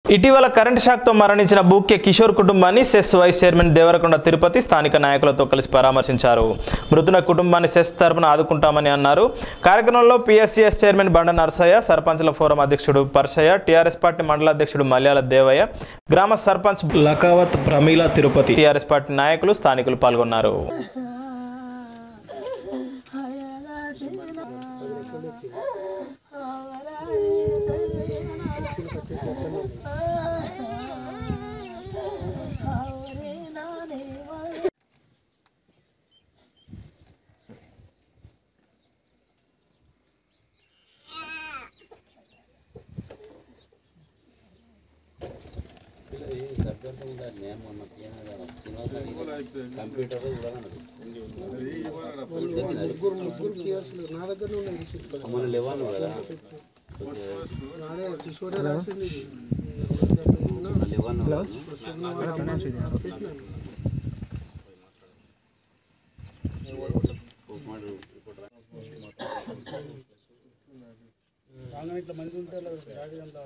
ఇటీవల కరెంట్ షాక్తో మరణించిన బూక్య కిషోర్ కుటుంబాన్ని CESS vice chairman Devarakonda Tirupati స్థానిక నాయకులతో కలిసి పరామర్శించారు మృతుల కుటుంబాన్ని సెస్ తరపున ఆదుకుంటామని అన్నారు కార్యక్రమంలో పిఎస్సిఎస్ చైర్మన్ బండ నరసయ్య సర్పంచ్ల ఫోరం అధ్యక్షుడు పర్షయ్య టీఆర్ఎస్ పార్టీ మండల అధ్యక్షుడు మల్యాల దేవయ్య గ్రామ సర్పంచ్ లకావత్ ప్రమీల తిరుపతి టీఆర్ఎస్ పార్టీ నాయకులు స్థానికులు పాల్గొన్నారు కంప్యూటర్ ముగ్గురు ముగ్గురు కేసులు నా దగ్గర మన లేవాను కదా నాడే కిషోరే రాసింది మన లేవాను ఇట్లా మంది ఉంటే డాడీ అంతా